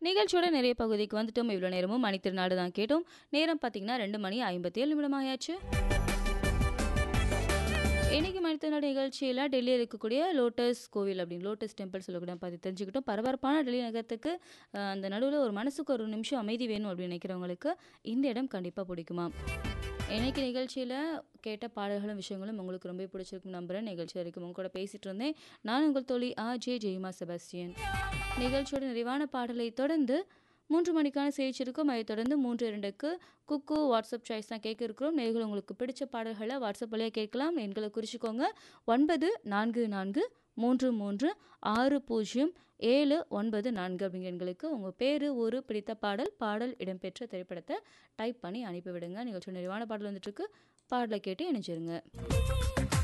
நிகழ்ச்சியோட நிறைய பகுதிக்கு வந்துட்டோம் இவ்வளோ நேரமும் மணித்திருநாடு தான் கேட்டோம் நேரம் பார்த்தீங்கன்னா ரெண்டு மணி ஐம்பத்தேழு நிமிடம் ஆயாச்சு இன்னைக்கு மனிதனோட நிகழ்ச்சியில் டெல்லியில் இருக்கக்கூடிய லோட்டஸ் கோவில் அப்படின்னு லோட்டஸ் டெம்பிள் சொல்லக்கூடிய பார்த்து தெரிஞ்சுக்கிட்டோம் பரபரப்பான டெல்லி நகரத்துக்கு அஹ், அந்த நடுவில் ஒரு மனசுக்கு ஒரு நிமிஷம் அமைதி வேணும் அப்படின்னு நினைக்கிறவங்களுக்கு இந்த இடம் கண்டிப்பாக பிடிக்குமா இன்னைக்கு நிகழ்ச்சியில் கேட்ட பாடல்களும் விஷயங்களும் உங்களுக்கு ரொம்ப பிடிச்சிருக்கும் நம்புகிறேன் நிகழ்ச்சி வரைக்கும் உங்க கூட பேசிட்டு இருந்தேன் நான் உங்கள் தோழி ஆ ஜே ஜெய்மா செபாஸ்டியன் நிகழ்ச்சியோட நிறைவான பாடலை தொடர்ந்து மூன்று மணிக்கான செய்தி இருக்கும் அதைத் தொடர்ந்து மூன்று இரண்டுக்கு குக்கு வாட்ஸ்அப் சாய்ஸ் தான் கேட்க இருக்கிறோம் நேர்கள் உங்களுக்கு பிடிச்ச பாடல்களை வாட்ஸ்அப் வழியாக கேட்கலாம் எண்களை குறிச்சிக்கோங்க ஒன்பது நான்கு நான்கு மூன்று மூன்று ஆறு பூஜ்ஜியம் ஏழு ஒன்பது நான்கு அப்படிங்கிற எண்களுக்கு உங்கள் பேர் ஊர் பிடித்த பாடல் பாடல் இடம்பெற்ற திரைப்படத்தை டைப் பண்ணி அனுப்பிவிடுங்க நிகழ்ச்சியோட நிறைவான பாடல் வந்துட்டு இருக்கு பாடலை கேட்டு இணைச்சிருங்க